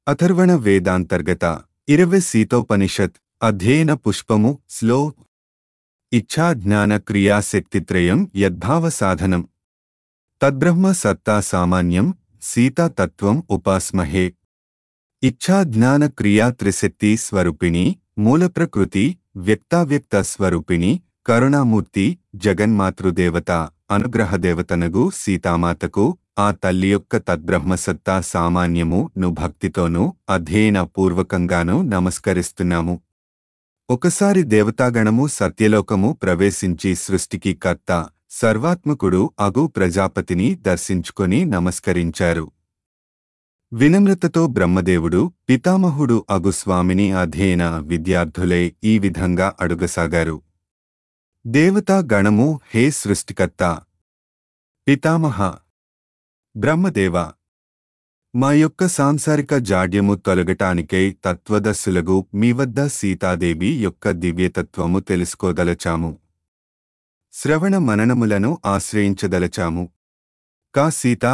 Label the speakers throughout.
Speaker 1: అథర్వణ వేదాంతర్గత ఇరవై సీతోపనిషత్ అధ్యయన పుష్పము స్లో ఇచ్ఛా జ్ఞాన క్రియాశక్తిత్రయం యద్భావ సాధనం తద్బ్రహ్మ సత్తా సామాన్యం సీతా తత్వం ఉపాస్మహే ఇచ్ఛా జ్ఞాన క్రియా త్రిశక్తి స్వరూపిణి మూలప్రకృతి వ్యక్తావ్యక్త స్వరూపిణి కరుణామూర్తి జగన్మాతృదేవత అనుగ్రహదేవతనగు సీతామాతకు ఆ తల్లి యొక్క తద్బ్రహ్మసత్తా సామాన్యము ను భక్తితోనూ అధ్యయన పూర్వకంగానూ నమస్కరిస్తున్నాము ఒకసారి దేవతాగణము సత్యలోకము ప్రవేశించి సృష్టికి కర్త సర్వాత్మకుడు అగు ప్రజాపతిని దర్శించుకొని నమస్కరించారు వినమ్రతతో బ్రహ్మదేవుడు పితామహుడు అగు స్వామిని అధ్యయన విద్యార్థులే ఈ విధంగా అడుగసాగారు దేవతా గణము హే సృష్టికర్త పితామహ బ్రహ్మదేవ మా యొక్క సాంసారిక జాడ్యము తొలగటానికై తత్వదస్సులగు మీ వద్ద సీతాదేవి యొక్క దివ్యతత్వము తెలుసుకోదలచాము శ్రవణ మననములను ఆశ్రయించదలచాము కా సీతా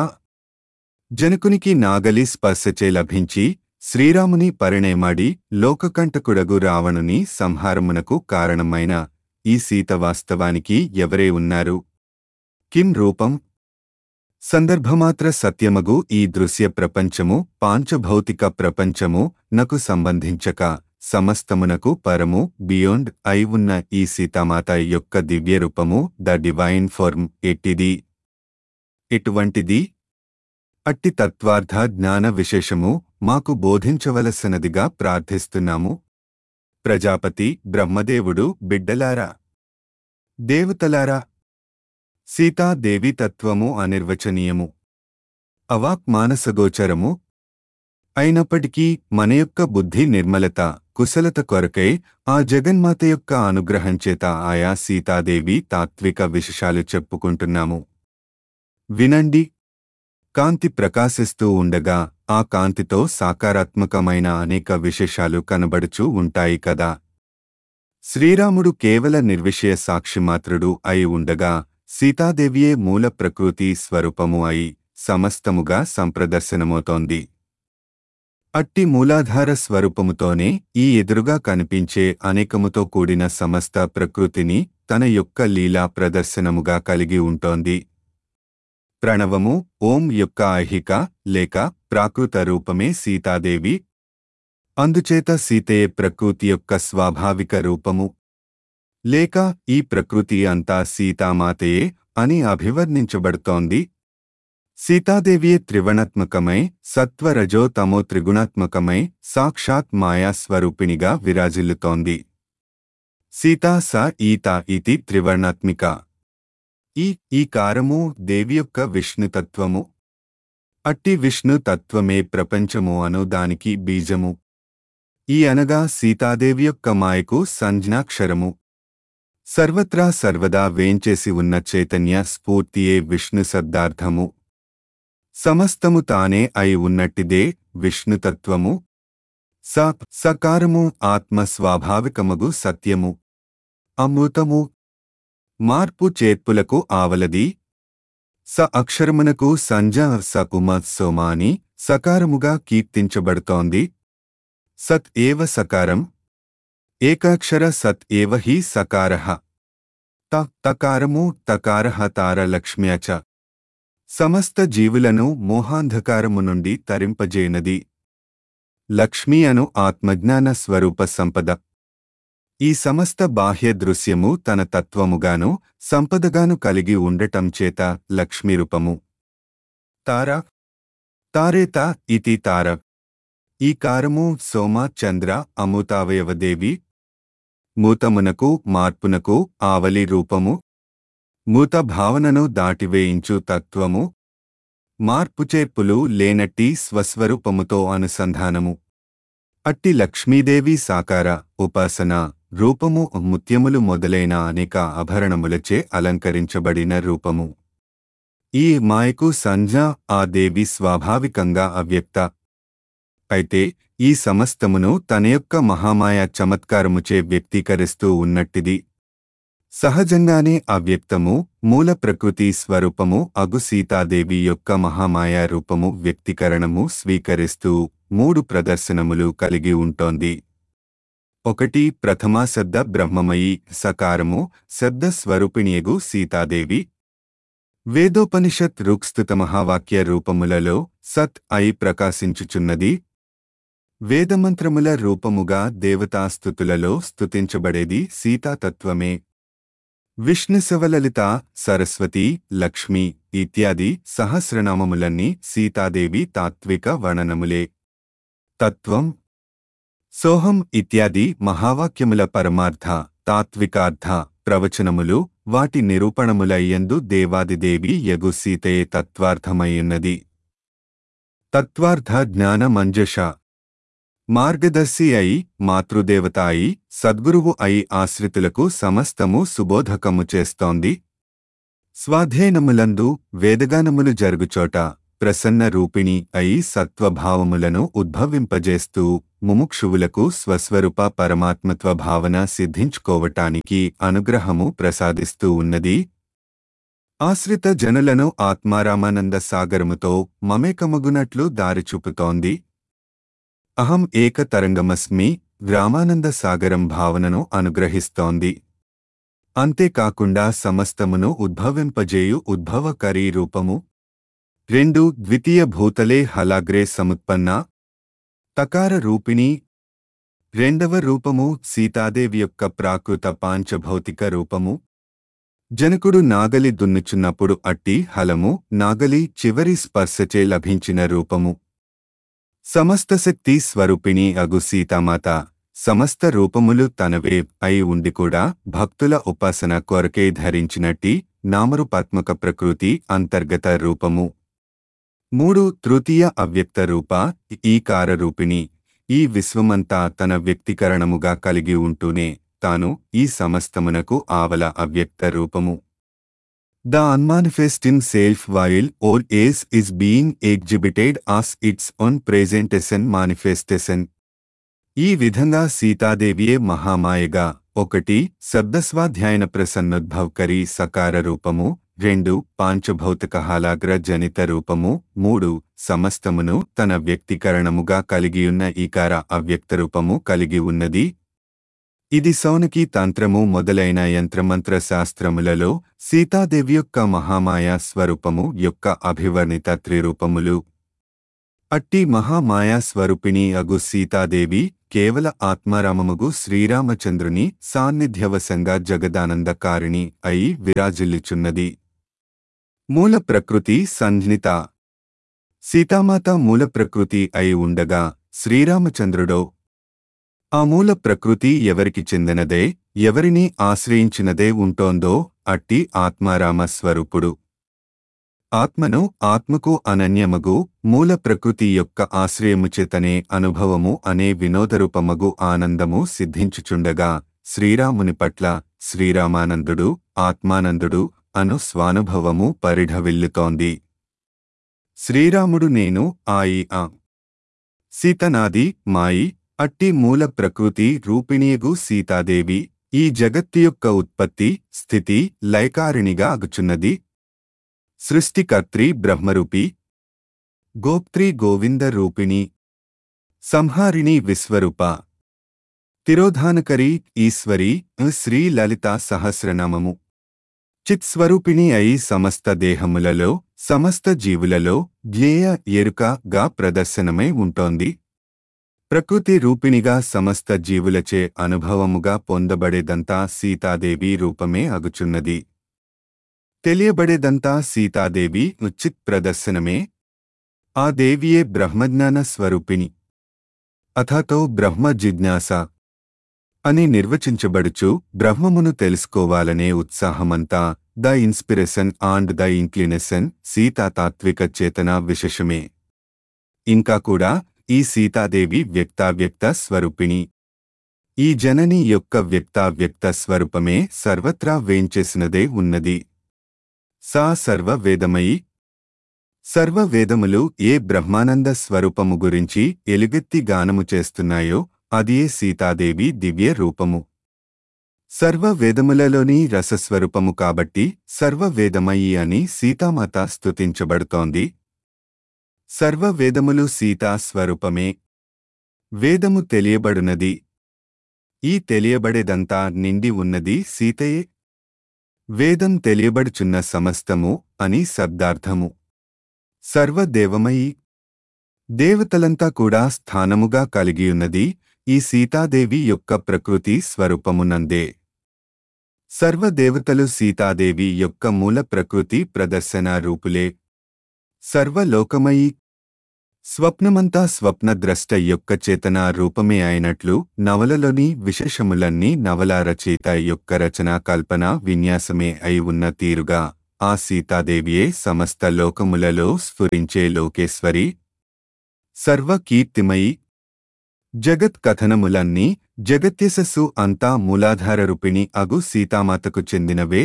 Speaker 1: జనకునికి నాగలి స్పర్శచే లభించి శ్రీరాముని పరిణయమాడి లోకకంటకుడగు రావణుని సంహారమునకు కారణమైన ఈ సీత వాస్తవానికి ఎవరే ఉన్నారు కిం రూపం సందర్భమాత్ర సత్యమగు ఈ దృశ్య ప్రపంచము పాంచభౌతిక ప్రపంచము నకు సంబంధించక సమస్తమునకు పరము బియోండ్ అయి ఉన్న ఈ సీతామాత యొక్క దివ్య రూపము ద డివైన్ ఫార్మ్ ఎట్టిది ఇటువంటిది అట్టి తత్వార్థ జ్ఞాన విశేషము మాకు బోధించవలసినదిగా ప్రార్థిస్తున్నాము ప్రజాపతి బ్రహ్మదేవుడు బిడ్డలారా దేవతలారా సీతాదేవి తత్వము అనిర్వచనీయము అవాక్ మానసగోచరము అయినప్పటికీ మన యొక్క బుద్ధి నిర్మలత కుశలత కొరకై ఆ జగన్మాత యొక్క అనుగ్రహం చేత ఆయా సీతాదేవి తాత్విక విశేషాలు చెప్పుకుంటున్నాము వినండి కాంతి ప్రకాశిస్తూ ఉండగా ఆ కాంతితో సాకారాత్మకమైన అనేక విశేషాలు కనబడుచూ ఉంటాయి కదా శ్రీరాముడు కేవల నిర్విషయ సాక్షిమాత్రుడు అయి ఉండగా సీతాదేవియే మూల ప్రకృతి స్వరూపము అయి సమస్తముగా సంప్రదర్శనమవుతోంది అట్టి మూలాధార స్వరూపముతోనే ఈ ఎదురుగా కనిపించే అనేకముతో కూడిన సమస్త ప్రకృతిని తన యొక్క లీలా ప్రదర్శనముగా కలిగి ఉంటోంది ప్రణవము ఓం యొక్క ఐహిక లేక ప్రాకృత రూపమే సీతాదేవి అందుచేత సీతే ప్రకృతి యొక్క స్వాభావిక రూపము లేక ఈ ప్రకృతి అంతా సీతామాతయే అని అభివర్ణించబడుతోంది సీతాదేవియే త్రివణాత్మకమై సత్వరజో తమో త్రిగుణాత్మకమై సాక్షాత్ మాయా స్వరూపిణిగా విరాజిల్లుతోంది సీతా స ఈత ఇతి త్రివర్ణాత్మిక ఈ ఈ కారము దేవి యొక్క విష్ణుతత్వము అట్టి విష్ణుతత్వమే ప్రపంచము అను దానికి బీజము ఈ అనగా సీతాదేవి యొక్క మాయకు సంజ్ఞాక్షరము సర్వత్రా సర్వదా వేంచేసి ఉన్న చైతన్య స్ఫూర్తియే విష్ణు శబ్దార్థము సమస్తము తానే అయి ఉన్నట్టిదే విష్ణుతత్వము స సకారము ఆత్మ స్వాభావికమగు సత్యము అమృతము మార్పు చేర్పులకు ఆవలది స అక్షరమునకు సంజ సకుమ సోమాని సకారముగా కీర్తించబడుతోంది సత్ ఏవ సకారం ఏకాక్షర సత్ ఏవ హి సకారః త తకారము తకారః తారలక్ష్మ్య చ సమస్త జీవులను మోహాంధకారము నుండి తరింపజేయనది లక్ష్మీ అను ఆత్మజ్ఞాన స్వరూప సంపద ఈ సమస్త బాహ్య దృశ్యము తన తత్వముగాను సంపదగాను కలిగి ఉండటం చేత లక్ష్మీరూపము తార తారేత ఇతి తార ఈ కారము సోమ చంద్ర అమృతావయవదేవి మూతమునకు మార్పునకు ఆవలి రూపము మూత భావనను దాటివేయించు తత్వము మార్పుచేర్పులు లేనట్టి స్వస్వరూపముతో అనుసంధానము అట్టి లక్ష్మీదేవి సాకార ఉపాసన రూపము ముత్యములు మొదలైన అనేక ఆభరణములచే అలంకరించబడిన రూపము ఈ మాయకు సంజ్ఞ ఆ దేవి స్వాభావికంగా అవ్యక్త అయితే ఈ సమస్తమును తన యొక్క మహామాయ చమత్కారముచే వ్యక్తీకరిస్తూ ఉన్నట్టిది సహజంగానే అవ్యక్తము మూల ప్రకృతి స్వరూపము అగు సీతాదేవి యొక్క మహామాయా రూపము వ్యక్తీకరణము స్వీకరిస్తూ మూడు ప్రదర్శనములు కలిగి ఉంటోంది ఒకటి ప్రథమా శబ్ద బ్రహ్మమయి సకారము శబ్ద స్వరూపిణియగు సీతాదేవి వేదోపనిషత్ రుక్స్థిత మహావాక్య రూపములలో సత్ అయి ప్రకాశించుచున్నది వేదమంత్రముల రూపముగా దేవతాస్థుతులలో స్తుతించబడేది సీతాతత్వమే విష్ణుశవలలిత సరస్వతి లక్ష్మి ఇత్యాది సహస్రనామములన్నీ సీతాదేవి తాత్విక వర్ణనములే తత్వం సోహం ఇత్యాది మహావాక్యముల పరమార్థ తాత్వికార్థ ప్రవచనములు వాటి నిరూపణములయ్యందు దేవాదిదేవి యగు సీతయే తత్వార్థమయ్యున్నది తత్వార్థ జ్ఞాన మంజష మార్గదర్శి అయి మాతృదేవత అయి సద్గురువు అయి ఆశ్రితులకు సమస్తము సుబోధకము చేస్తోంది స్వాధీనములందు వేదగానములు జరుగుచోట ప్రసన్న రూపిణి అయి సత్వభావములను ఉద్భవింపజేస్తూ ముముక్షువులకు స్వస్వరూప పరమాత్మత్వ భావన సిద్ధించుకోవటానికి అనుగ్రహము ప్రసాదిస్తూ ఉన్నది ఆశ్రిత జనులను ఆత్మారామానంద సాగరముతో మమేకమగునట్లు దారి చూపుతోంది అహం ఏకతరంగమస్మి రామానంద సాగరం భావనను అనుగ్రహిస్తోంది అంతేకాకుండా సమస్తమును ఉద్భవింపజేయు ఉద్భవకరీ రూపము రెండు ద్వితీయ భూతలే హలాగ్రే సముత్పన్న తకార రూపిణి రెండవ రూపము సీతాదేవి యొక్క ప్రాకృత పాంచభౌతిక రూపము జనకుడు నాగలి దున్నుచున్నప్పుడు అట్టి హలము నాగలి చివరి స్పర్శచే లభించిన రూపము సమస్త శక్తి స్వరూపిణి అగు సీతామాత సమస్త రూపములు తనవే అయి ఉండి కూడా భక్తుల ఉపాసన కొరకే ధరించినట్టి నామరూపాత్మక ప్రకృతి అంతర్గత రూపము మూడు తృతీయ అవ్యక్త రూప ఈకార రూపిణి ఈ విశ్వమంతా తన వ్యక్తీకరణముగా కలిగి ఉంటూనే తాను ఈ సమస్తమునకు ఆవల అవ్యక్త రూపము the unmanifesting self while or as is being exhibited as its own presentation manifestation ఈ విధంగా సీతాదేవియే మహామాయగా ఒకటి శబ్దస్వాధ్యాయన ప్రసన్నోద్భవకరీ సకార రూపము రెండు పాంచభౌతిక హాలాగ్ర జనిత రూపము మూడు సమస్తమును తన వ్యక్తీకరణముగా కలిగియున్న ఈకార అవ్యక్త రూపము కలిగి ఉన్నది ఇది సౌనకి తంత్రము మొదలైన యంత్రమంత్ర శాస్త్రములలో సీతాదేవి యొక్క మహామాయా స్వరూపము యొక్క అభివర్ణిత త్రిరూపములు అట్టి మహామాయా స్వరూపిణి అగు సీతాదేవి కేవల ఆత్మారామముగు శ్రీరామచంద్రుని సాన్నిధ్యవశంగా జగదానందకారిణి అయి విరాజిల్లుచున్నది మూల ప్రకృతి సంజ్ఞిత సీతామాత మూల ప్రకృతి అయి ఉండగా శ్రీరామచంద్రుడో ఆ మూల ప్రకృతి ఎవరికి చెందినదే ఎవరిని ఆశ్రయించినదే ఉంటోందో అట్టి ఆత్మారామ స్వరూపుడు ఆత్మను ఆత్మకు అనన్యమగు మూల ప్రకృతి యొక్క ఆశ్రయముచేతనే అనుభవము అనే వినోదరూపమగు ఆనందము సిద్ధించుచుండగా శ్రీరాముని పట్ల శ్రీరామానందుడు ఆత్మానందుడు అను స్వానుభవము పరిఢవిల్లుతోంది శ్రీరాముడు నేను ఆయి ఆ సీతనాది మాయి అట్టి మూల ప్రకృతి రూపిణియగు సీతాదేవి ఈ జగత్తి యొక్క ఉత్పత్తి స్థితి లయకారిణిగా అగుచున్నది సృష్టికర్త్రి బ్రహ్మరూపి గోప్త్రి గోవింద రూపిణి సంహారిణి విశ్వరూప తిరోధానకరి ఈశ్వరి శ్రీ లలిత సహస్రనామము చిత్స్వరూపిణి అయి సమస్త దేహములలో సమస్త జీవులలో జ్ఞేయ ఎరుకగా ప్రదర్శనమై ఉంటోంది ప్రకృతి రూపిణిగా సమస్త జీవులచే అనుభవముగా పొందబడేదంతా సీతాదేవి రూపమే అగుచున్నది తెలియబడేదంతా సీతాదేవి ఉచిత్ ప్రదర్శనమే ఆ దేవియే బ్రహ్మజ్ఞాన స్వరూపిణి అథాతో బ్రహ్మ జిజ్ఞాస అని నిర్వచించబడుచు బ్రహ్మమును తెలుసుకోవాలనే ఉత్సాహమంతా the inspiration and the inclination సీతాతాత్విక చేతన విశేషమే ఇంకా కూడా ఈ సీతాదేవి వ్యక్తావ్యక్త స్వరూపిణి ఈ జనని యొక్క వ్యక్తావ్యక్త స్వరూపమే సర్వత్రా వేంచేసినదే ఉన్నది సా సర్వవేదమయి సర్వవేదములు ఏ బ్రహ్మానంద స్వరూపము గురించి ఎలుగెత్తి గానము చేస్తున్నాయో అదియే సీతాదేవి దివ్య రూపము సర్వవేదములలోని రసస్వరూపము కాబట్టి సర్వవేదమయి అని సీతామాత స్తుతించబడుతోంది సర్వ వేదములు సీతా స్వరూపమే వేదము తెలియబడునది ఈ తెలియబడేదంతా నిండి ఉన్నది సీతయే వేదం తెలియబడుచున్న సమస్తము అని శబ్దార్థము సర్వదేవమయి దేవతలంతా కూడా స్థానముగా కలిగియున్నది ఈ సీతాదేవి యొక్క ప్రకృతి స్వరూపమునందే సర్వదేవతలు సీతాదేవి యొక్క మూల ప్రకృతి ప్రదర్శన రూపులే సర్వలోకమయి స్వప్నమంతా స్వప్నద్రష్ట యొక్క చేతన రూపమే అయినట్లు నవలలోని విశేషములన్నీ నవల రచయిత యొక్క రచనా కల్పన విన్యాసమే అయి ఉన్న తీరుగా ఆ సీతాదేవియే సమస్త లోకములలో స్ఫురించే లోకేశ్వరి సర్వకీర్తిమయి జగత్ కథనములన్నీ జగత్యశస్సు అంతా మూలాధార రూపిణి అగు సీతామాతకు చెందినవే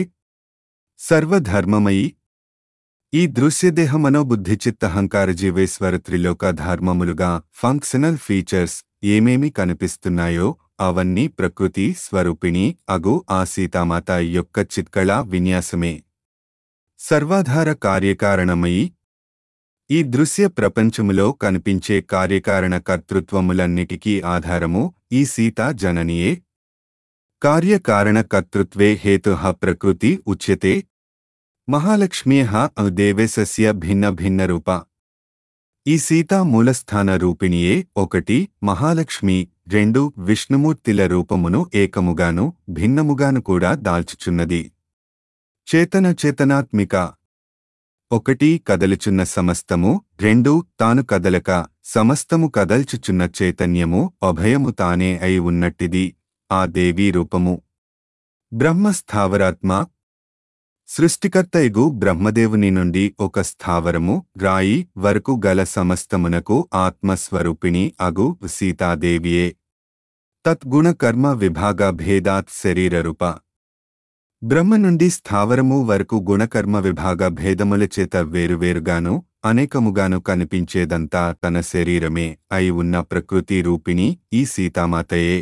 Speaker 1: సర్వధర్మమయి ఈ దృశ్యదేహ మనోబుద్ధి చిత్తహంకార జీవేశ్వర త్రిలోక ధర్మములుగా ఫంక్షనల్ ఫీచర్స్ ఏమేమి కనిపిస్తున్నాయో అవన్నీ ప్రకృతి స్వరూపిణి అగు ఆ సీతామాత యొక్క చిత్కళ విన్యాసమే సర్వాధార కార్యకారణమయి ఈ దృశ్య ప్రపంచములో కనిపించే కార్యకారణ కర్తృత్వములన్నిటికీ ఆధారము ఈ సీతా జననియే కార్యకారణ కర్తృత్వే హేతు ప్రకృతి ఉచ్యతే మహాలక్ష్మ్యః దేవేశస్య భిన్న భిన్న రూప ఈ సీతా మూలస్థాన రూపిణియే ఒకటి మహాలక్ష్మి రెండు విష్ణుమూర్తిల రూపమును ఏకముగాను భిన్నముగాను కూడా దాల్చుచున్నది చేతన చేతనాత్మిక ఒకటి కదలుచున్న సమస్తము రెండు తాను కదలక సమస్తము కదల్చుచున్న చైతన్యము అభయము తానే అయి ఉన్నట్టిది ఆ దేవీ రూపము బ్రహ్మస్థావరాత్మ సృష్టికర్తయగు బ్రహ్మదేవుని నుండి ఒక స్థావరము రాయి వరకు గల సమస్తమునకు ఆత్మస్వరూపిణి అగు సీతాదేవియే తద్గుణ కర్మ విభాగ భేదాత్ శరీరరూప బ్రహ్మ నుండి స్థావరము వరకు గుణకర్మ విభాగ భేదముల చేత వేరువేరుగాను అనేకముగాను కనిపించేదంతా తన శరీరమే అయి ఉన్న ప్రకృతి రూపిణి ఈ సీతామాతయే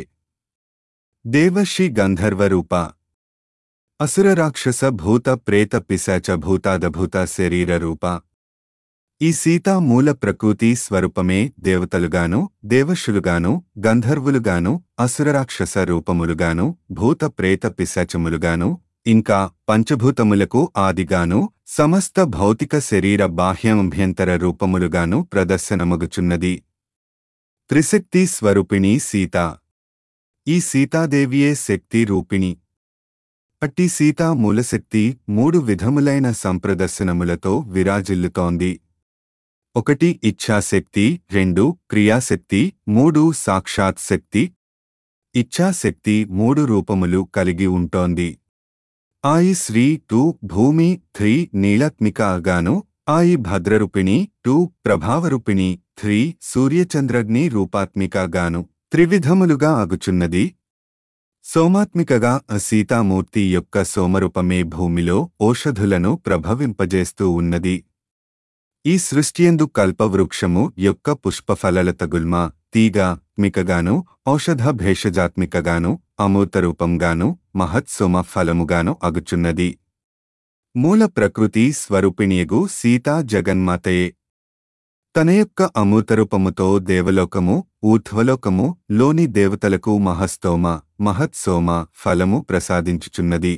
Speaker 1: దేవర్షి గంధర్వరూప అసుర రాక్షస భూత ప్రేత పిశాచ భూతాదభూత శరీర రూప ఈ సీతా మూల ప్రకృతి స్వరూపమే దేవతలుగాను దేవశులుగాను గంధర్వులుగాను అసురరాక్షస రూపములుగాను భూత ప్రేత పిశాచములుగాను ఇంకా పంచభూతములకు ఆదిగాను సమస్త భౌతిక శరీర బాహ్యంభ్యంతర రూపములుగాను ప్రదర్శనమగుచున్నది త్రిశక్తి స్వరూపిణి సీత ఈ సీతాదేవియే శక్తి రూపిణి అట్టి సీతా మూలశక్తి మూడు విధములైన సంప్రదర్శనములతో విరాజిల్లుతోంది ఒకటి ఇచ్ఛాశక్తి రెండు క్రియాశక్తి మూడు సాక్షాత్ శక్తి ఇచ్ఛాశక్తి మూడు రూపములు కలిగి ఉంటోంది ఆయి శ్రీ టూ భూమి త్రీ నీలాత్మికగాను ఆయి భద్రరూపిణి టూ ప్రభావరూపిణి త్రీ సూర్యచంద్రగ్ని రూపాత్మికగాను త్రివిధములుగా అగుచున్నది సోమాత్మికగా సీతామూర్తి యొక్క సోమరూపమే భూమిలో ఓషధులను ప్రభవింపజేస్తూ ఉన్నది ఈ సృష్టియందు కల్పవృక్షము యొక్క పుష్పఫలలతగుల్మ తీగ మికగాను ఔషధ భేషజాత్మికగాను అమూర్తరూపంగాను మహత్సోమ ఫలముగాను అగుచున్నది మూల ప్రకృతి స్వరూపిణియగు సీతా జగన్మాతయే తన యొక్క అమూర్తరూపముతో దేవలోకము ఊర్ధ్వలోకము లోని దేవతలకు మహస్తోమ మహత్సోమ ఫలము ప్రసాదించుచున్నది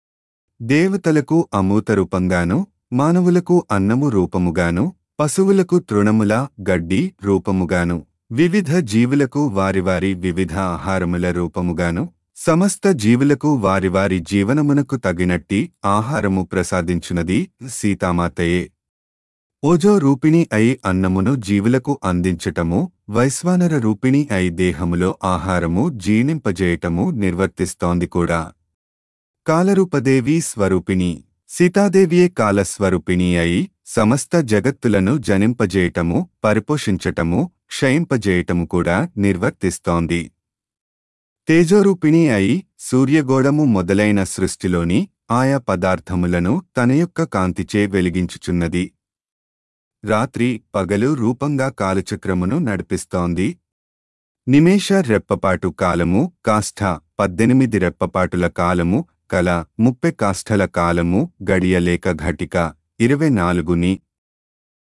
Speaker 1: దేవతలకు అమూతరూపంగాను మానవులకు అన్నము రూపముగాను పశువులకు తృణముల గడ్డి రూపముగాను వివిధ జీవులకు వారి వారి వివిధ ఆహారముల రూపముగాను సమస్త జీవులకు వారి వారి జీవనమునకు తగినట్టి ఆహారము ప్రసాదించునది సీతామాతయే ఓజో రూపిణి అయి అన్నమును జీవులకు అందించటము వైశ్వానర రూపిణి అయి దేహములో ఆహారము జీర్ణింపజేయటము నిర్వర్తిస్తోంది కూడా కాలరూపదేవి స్వరూపిణి సీతాదేవియే కాలస్వరూపిణి అయి సమస్త జగత్తులను జనింపజేయటము పరిపోషించటము క్షయింపజేయటము కూడా నిర్వర్తిస్తోంది తేజోరూపిణి అయి సూర్యగోళము మొదలైన సృష్టిలోని ఆయా పదార్థములను తన యొక్క కాంతిచే వెలిగించుచున్నది రాత్రి పగలు రూపంగా కాలచక్రమును నడిపిస్తోంది నిమేష రెప్పపాటు కాలము కాష్ఠ పద్దెనిమిది రెప్పపాటుల కాలము కల ముప్పై కాష్ఠల కాలము గడియలేక ఘటిక ఇరవై నాలుగుని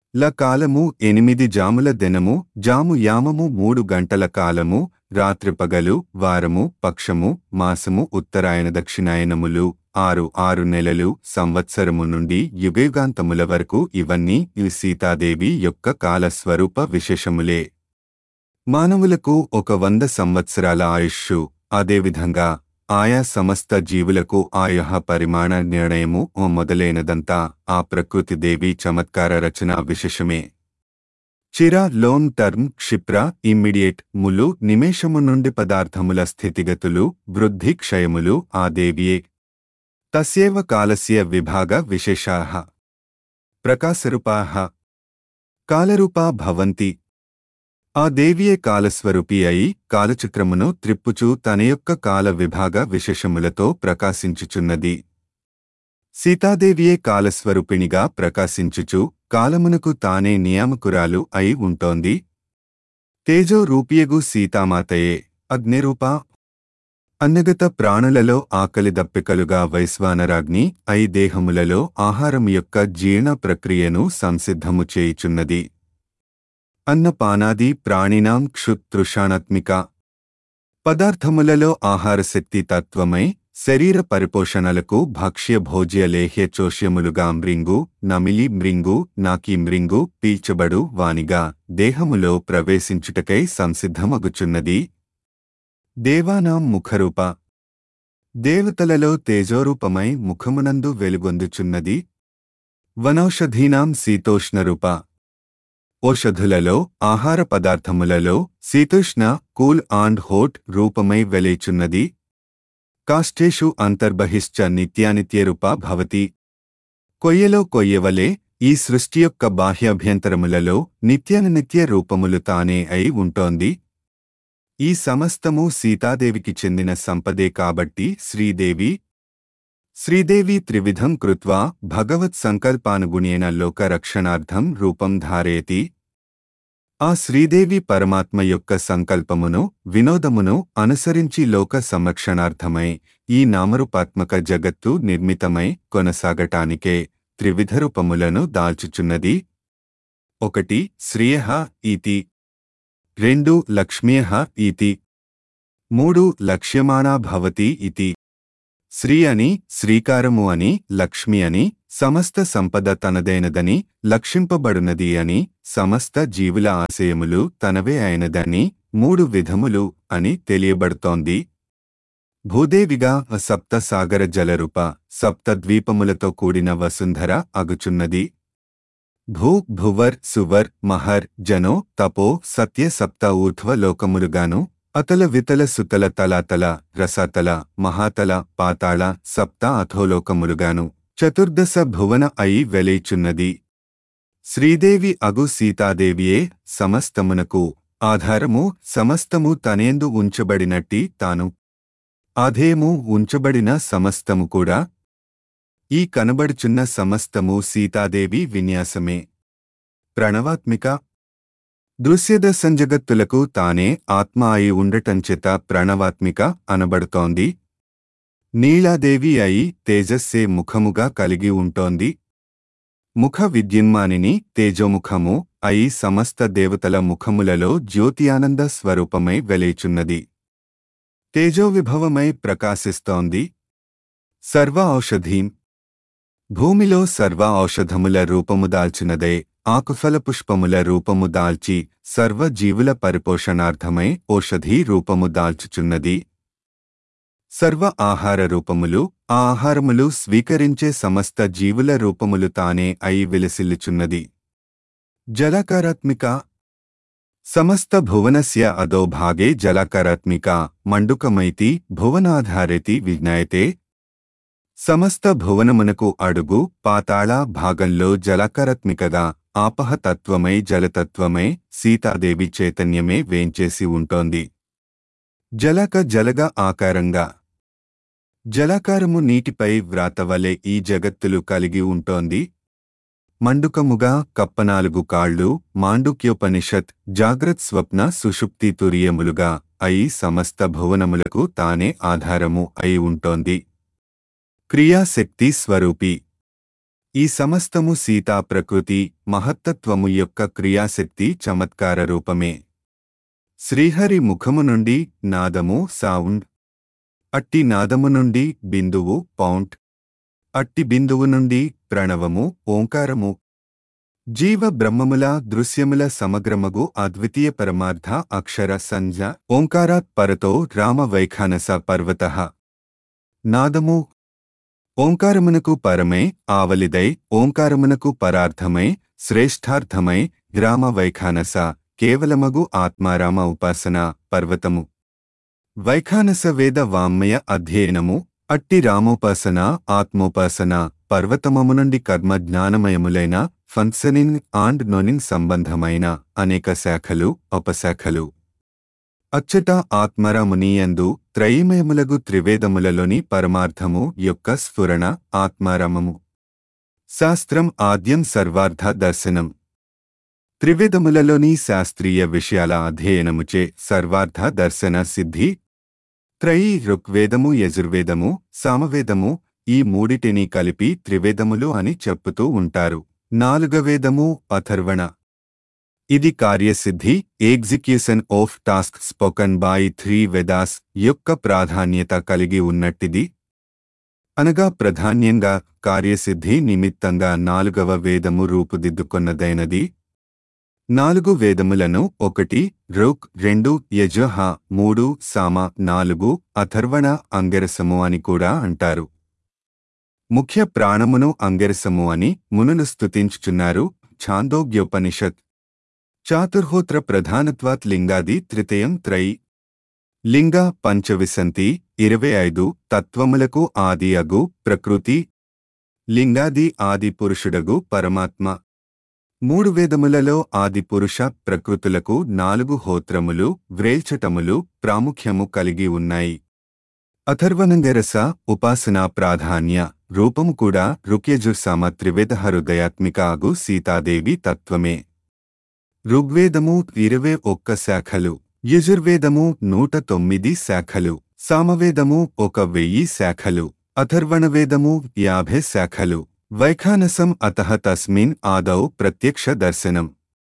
Speaker 1: ల కాలము ఎనిమిది జాముల దినము జాము యామము మూడు గంటల కాలము రాత్రిపగలు వారము పక్షము మాసము ఉత్తరాయణ దక్షిణాయనములు ఆరు ఆరు నెలలు సంవత్సరము నుండి యుగయుగాంతముల వరకు ఇవన్నీ ఈ సీతాదేవి యొక్క కాలస్వరూప విశేషములే మానవులకు ఒక వంద సంవత్సరాల ఆయుష్షు అదేవిధంగా ఆయా సమస్త జీవులకు ఆయహ పరిమాణ నిర్ణయము ఓ మొదలైనదంతా ఆ ప్రకృతి దేవి చమత్కార రచన విశేషమే చిర లోన్ టర్మ్ క్షిప్ర ఇమ్మిడియట్ ములు నిమేషము నుండి పదార్థముల స్థితిగతులు వృద్ధి క్షయములు ఆ దేవియే తస్యేవ కాలస్య విభాగ విశేషాః ప్రకాశరూపాః కాలరూపా భవంతి ఆ దేవియే కాలస్వరూపి అయి కాలచక్రమును త్రిప్పుచూ తన యొక్క కాల విభాగ విశేషములతో ప్రకాశించుచున్నది సీతాదేవియే కాలస్వరూపిణిగా ప్రకాశించుచు కాలమునకు తానే నియామకురాలు అయి ఉంటోంది తేజో రూపియగు సీతామాతయే అగ్నిరూపా అన్నగత ప్రాణులలో ఆకలి దప్పికలుగా వైశ్వానరాగ్ని ఐ దేహములలో ఆహారం యొక్క జీర్ణ ప్రక్రియను సంసిద్ధము చేయుచున్నది అన్నపానాది ప్రాణినాం క్షుతృషాణాత్మిక పదార్థములలో ఆహారశక్తి తత్వమై శరీర పరిపోషణలకు భక్ష్య భోజ్య లేహ్య చోష్యములుగా మృంగు నమిలి మృంగు నాకి మృంగు పీల్చబడు వానిగా దేహములో ప్రవేశించుటకై సంసిద్ధమగుచున్నది దేవానాం ముఖరూప దేవతలలో తేజోరూపమై ముఖమునందు వెలుగొందుచున్నది వనౌషధీనాం శీతోష్ణరూప ఓషధులలో ఆహార పదార్థములలో శీతోష్ణ కూల్ అండ్ హోట్ రూపమై వెలేచున్నది కాష్టేషు అంతర్బహిశ్చ నిత్యానిత్యరూప భవతి కొయ్యలో కొయ్యవలే ఈ సృష్టి యొక్క బాహ్యాభ్యంతరములలో నిత్యానిత్య రూపములు తానే అయి ఉంటోంది ఈ సమస్తము సీతాదేవికి చెందిన సంపదే కాబట్టి శ్రీదేవి శ్రీదేవి త్రివిధం కృత్వా భగవత్ సంకల్పానుగుణేన లోకరక్షణార్థం రూపం ధారయతి ఆ శ్రీదేవి పరమాత్మ యొక్క సంకల్పమును వినోదమును అనుసరించి లోక సంరక్షణార్థమై ఈ నామరూపాత్మక జగత్తు నిర్మితమై కొనసాగటానికే త్రివిధ రూపములను దాల్చుచున్నది ఒకటి శ్రియ ఈతి రెండు లక్ష్మ్యః ఇతి మూడు లక్ష్యమాణా భవతి ఇతి శ్రీ అని శ్రీకారము అని లక్ష్మి అని సమస్త సంపద తనదైనదని లక్షింపబడునది అని సమస్త జీవుల ఆశయములు తనవే అయినదని మూడు విధములు అని తెలియబడుతోంది భూదేవిగా సప్త సాగర జలరూప సప్త ద్వీపములతో కూడిన వసుంధర అగుచున్నది భూ భువర్ సువర్ మహర్ జనో తపో సత్య సప్త ఊర్ధ్వ లోకములుగాను అతల వితల సుతల తలాతల రసతల మహాతల పాతాళ సప్త అథోలోకములుగాను చతుర్దశ భువన అయి వెలేచున్నది శ్రీదేవి అగు సీతాదేవియే సమస్తమునకు ఆధారము సమస్తము తనేందు ఉంచబడినట్టి తాను ఆధేయము ఉంచబడిన సమస్తము కూడా ఈ కనబడుచున్న సమస్తము సీతాదేవి విన్యాసమే ప్రణవాత్మిక దృశ్యద సంజగత్తులకు తానే ఆత్మ అయి ఉండటంచేత ప్రణవాత్మిక అనబడుతోంది నీలాదేవి అయి తేజస్సే ముఖముగా కలిగి ఉంటోంది ముఖ విద్యున్మానిని తేజోముఖము అయి సమస్త దేవతల ముఖములలో జ్యోతియానంద స్వరూపమై వెలేచున్నది తేజోవిభవమై ప్రకాశిస్తోంది సర్వ ఔషధీం భూమిలో సర్వ ఔషధముల రూపము దాల్చినదే ఆకుఫల పుష్పముల రూపము దాల్చి సర్వ జీవుల పరిపోషణార్థమై ఓషధీ రూపము దాల్చుచున్నది సర్వ ఆహార రూపములు ఆ ఆహారములు స్వీకరించే సమస్త జీవుల రూపములు తానే అయి విలసిల్లుచున్నది జలకారాత్మిక సమస్త భువనస్య అదో భాగే జలకారాత్మిక మండుకమైతి భువనాధారేతి విజ్ఞాయతే సమస్త భువనమునకు అడుగు పాతాళ భాగంలో జలకరత్మికగా ఆపహతత్వమై జలతత్వమై సీతాదేవి చైతన్యమే వేంచేసి ఉంటోంది జలక జలగ ఆకారంగా జలాకారము నీటిపై వ్రాతవలె ఈ జగత్తులు కలిగి ఉంటోంది మండుకముగా కప్పనాలుగు కాళ్ళు మాండుక్యోపనిషత్ జాగ్రత్ స్వప్న సుషుప్తి తురియములుగా అయి సమస్త భువనములకు తానే ఆధారము అయి ఉంటోంది క్రియాశక్తి స్వరూపి ఈ సమస్తము సీతా ప్రకృతి మహత్తత్వము యొక్క క్రియాశక్తి చమత్కార రూపమే శ్రీహరి ముఖము నుండి నాదము సౌండ్ అట్టి నాదము నుండి బిందువు పౌంట్ అట్టి బిందువు నుండి ప్రణవము ఓంకారము జీవ బ్రహ్మముల దృశ్యముల సమగ్రమగు అద్వితీయ పరమార్థ అక్షర సంజ ఓంకారాత్ పరతో రామ వైఖానస పర్వత నాదము ఓంకారమునకు పరమై ఆవలిదై ఓంకారమునకు పరార్థమై శ్రేష్ఠార్థమై గ్రామ వైఖానస కేవలమగు ఆత్మారామ ఉపాసన పర్వతము వైఖానస వేద వామ్మయ అధ్యయనము అట్టి రామోపాసన ఆత్మోపాసన పర్వతమము నుండి కర్మ జ్ఞానమయములైన ఫంక్షనింగ్ ఆండ్ నొనింగ్ సంబంధమైన అనేక శాఖలు ఉపశాఖలు అచ్చట ఆత్మరామునియందు త్రయీమయములగు త్రివేదములలోని పరమార్థము యొక్క స్ఫురణ ఆత్మారామము శాస్త్రం ఆద్యం సర్వార్థ దర్శనం త్రివేదములలోని శాస్త్రీయ విషయాల అధ్యయనముచే సర్వార్థ దర్శన సిద్ధి త్రయీ ఋగ్వేదము యజుర్వేదము సామవేదము ఈ మూడిటిని కలిపి త్రివేదములు అని చెప్పుతూ ఉంటారు నాలుగవేదము అథర్వణ ఇది కార్యసిద్ధి execution of task spoken by three Vedas యొక్క ప్రాధాన్యత కలిగి ఉన్నట్టిది అనగా ప్రధాన్యంగా కార్యసిద్ధి నిమిత్తంగా నాలుగవ వేదము రూపుదిద్దుకొన్నదైనది నాలుగు వేదములను ఒకటి రుక్ రెండు యజహ మూడు సామ నాలుగు అథర్వణ అంగరసము అని కూడా అంటారు ముఖ్య ప్రాణమును అంగరసము అని మునులు స్తుతించుచున్నారు ఛాందోగ్యోపనిషత్ చాతుర్హోత్ర ప్రధానత్వాత్ లింగాది త్రితయం త్రయి లింగ పంచవిసంతి ఇరవై ఐదు తత్వములకు ఆది అగు ప్రకృతి లింగాది ఆది పురుషుడగు పరమాత్మ మూడు వేదములలో ఆది పురుష ప్రకృతులకు నాలుగు హోత్రములు వ్రేల్చటములు ప్రాముఖ్యము కలిగి ఉన్నాయి అథర్వనంగరస ఉపాసనా ప్రాధాన్య రూపము కూడా రుక్యజుర్సామ త్రివేద హృదయాత్మిక అగు సీతాదేవి తత్వమే ఋగ్వేదము ఇరవై ఒక్క శాఖలు యజుర్వేదము నూట తొమ్మిది శాఖలు సామవేదము ఒక వెయ్యి శాఖలు అథర్వణవేదము యాభై శాఖలు వైఖానసం అతః తస్మిన్ ఆదౌ ప్రత్యక్ష దర్శనం